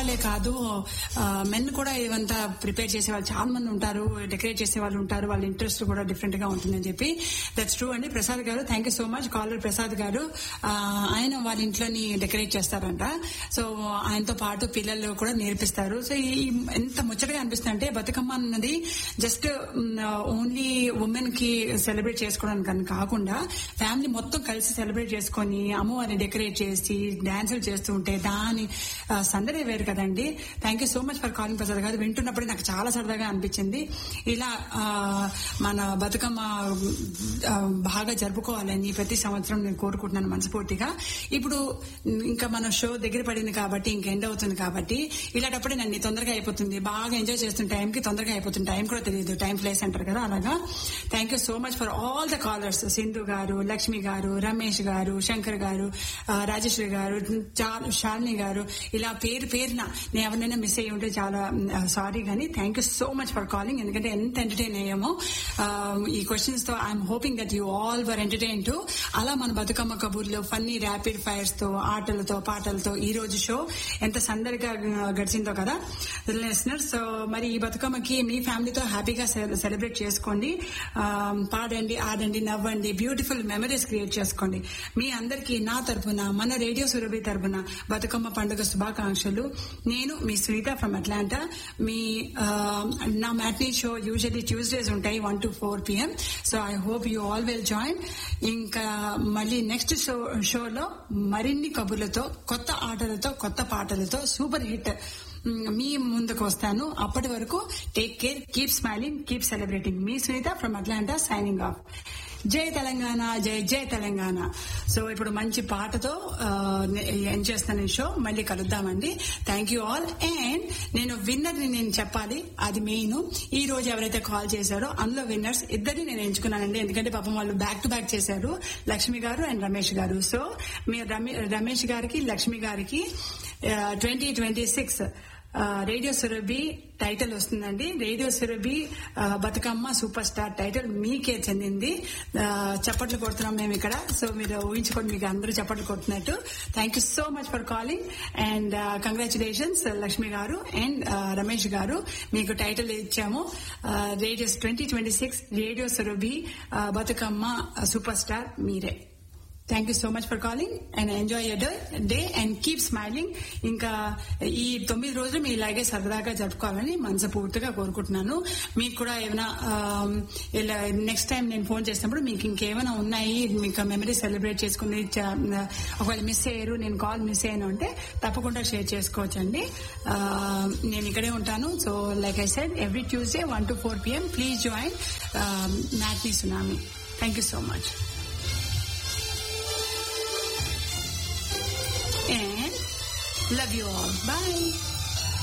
ఆడవాళ్లే కాదు మెన్ కూడా ఇవంతా ప్రిపేర్ చేసే వాళ్ళు చాలా మంది ఉంటారు డెకరేట్ చేసే వాళ్ళు ఉంటారు వాళ్ళ ఇంట్రెస్ట్ కూడా డిఫరెంట్ గా ఉంటుందని చెప్పి దట్స్ ట్రూ అండి Prasad garu thank you so much caller Prasad garu ఆ, ఆయన వాళ్ళ ఇంట్లోని డెకరేట్ చేస్తారంట సో ఆయనతో పాటు పిల్లలు కూడా నేర్పిస్తారు సో ఈ ఈ ఎంత ముచ్చటగా అనిపిస్తుంది అంటే బతుకమ్మ అన్నది జస్ట్ ఓన్లీ ఉమెన్ కి సెలబ్రేట్ చేసుకోవడానికి అని కాకుండా ఫ్యామిలీ మొత్తం కలిసి సెలబ్రేట్ చేసుకొని అమ్మవారిని డెకరేట్ చేసి డాన్సులు చేస్తూ ఉంటే దాని ఆ, సందడే వేరు కదండి thank you so much for calling Prasad garu వింటున్నప్పుడు నాకు చాలా సరదాగా అనిపించింది ఇలా ఆ, మన బతుకమ్మ ఆ, బాగా జరుపుకోవాలని ప్రతి సంవత్సరం నేను కోరుకుంటున్నాను మనస్ఫూర్తిగా ఇప్పుడు ఇంకా మన షో దగ్గర పడింది కాబట్టి ఇంక ఎండ్ అవుతుంది కాబట్టి ఇలాంటప్పుడే నన్ను తొందరగా అయిపోతుంది బాగా ఎంజాయ్ చేస్తున్న టైంకి తొందరగా అయిపోతుంది టైం కూడా తెలియదు టైం ప్లేస్ అంటారు కదా అలాగా thank you so much for all the callers Sindhu garu Lakshmi గారు రమేష్ గారు శంకర్ గారు ఆ, రాజేశ్వరి గారు చా- శాలిని గారు ఇలా పేరు పేరున నేను ఎవరినైనా మిస్ అయ్యి ఉంటే చాలా సారీ కానీ thank you so much for calling ఎందుకంటే ఎంత ఎంటర్టైన్ అయ్యామో ఆ, ఈ క్వశ్చన్స్ తో I'm hoping that you all were entertain too అలా మన బతుకమ్మ కబుర్లు ఫన్నీ ర్యాపిడ్ ఫైర్స్ తో ఆటలతో పాటలతో ఈ రోజు షో ఎంత సందడిగా గడిచిందో కదా లిసనర్స్ సో మరి ఈ బతుకమ్మకి మీ ఫ్యామిలీతో హ్యాపీగా సెలబ్రేట్ చేసుకోండి ఆ, పాడండి ఆడండి నవ్వండి బ్యూటిఫుల్ మెమరీస్ క్రియేట్ చేసుకోండి మీ అందరికీ నా తరపున మన రేడియో సురభి తరపున బతుకమ్మ పండుగ శుభాకాంక్షలు నేను మీ సునీత ఫ్రమ్ అట్లాంటా మీ ఆ, నా మ్యాట్నీ షో యూజువల్లీ ట్యూస్డేస్ ఉంటాయి one to four PM so I hope you all will join ఇంకా మళ్ళీ నెక్స్ట్ షో షోలో మరిన్ని కబుర్లతో కొత్త ఆటలతో కొత్త పాటలతో సూపర్ హిట్ మ్, మీ ముందుకు వస్తాను అప్పటి వరకు take care keep smiling keep celebrating మీ Sunitha from Atlanta signing off జై తెలంగాణ జై జై తెలంగాణ సో ఇప్పుడు మంచి పాటతో ఎండ్ చేస్తాను ఈ షో మళ్ళీ కలుద్దామండి థ్యాంక్ యూ ఆల్ అండ్ నేను విన్నర్ ని నేను చెప్పాలి అది మెయిన్ ఈ రోజు ఎవరైతే కాల్ చేశారో అందులో విన్నర్స్ ఇద్దరిని నేను ఎంచుకున్నానండి ఎందుకంటే పాపం వాళ్ళు బ్యాక్ టు బ్యాక్ చేశారు లక్ష్మి గారు అండ్ రమేష్ గారు సో మీరు రమే- రమేష్ గారికి లక్ష్మి గారికి twenty twenty six radio Surabhi title వస్తుందండి రేడియో సురభి ఆ, బతుకమ్మ సూపర్ స్టార్ టైటిల్ మీకే చెందింది ఆ, చప్పట్లు కొడుతున్నాం మేము ఇక్కడ సో మీరు ఊహించుకోండి మీకు అందరూ చప్పట్లు కొడుతున్నట్టు thank you so much for calling and congratulations Lakshmi garu and Ramesh garu మీకు టైటిల్ ఇచ్చాము radio twenty twenty six radio Surabhi ఆ, బతుకమ్మ సూపర్ స్టార్ మీరే thank you so much for calling and enjoy your day and keep smiling ఇంకా ఈ తొమ్మిది రోజులు మీరు ఇలాగే సరదాగా జరుపుకోవాలని మనస్ఫూర్తిగా కోరుకుంటున్నాను మీకు కూడా ఏమైనా ఆమ్, ఇలా నెక్స్ట్ టైం నేను ఫోన్ చేసినప్పుడు మీకు ఇంకేమైనా ఉన్నాయి మీకు మెమరీ సెలబ్రేట్ చేసుకుని చ- ఒకవేళ మిస్ అయ్యారు నేను కాల్ మిస్ అయ్యాను అంటే తప్పకుండా షేర్ చేసుకోవచ్చండి ఆ, నేను ఇక్కడే ఉంటాను so like I said every Tuesday one to four PM please join matinee tsunami thank you so much and love you all. Bye.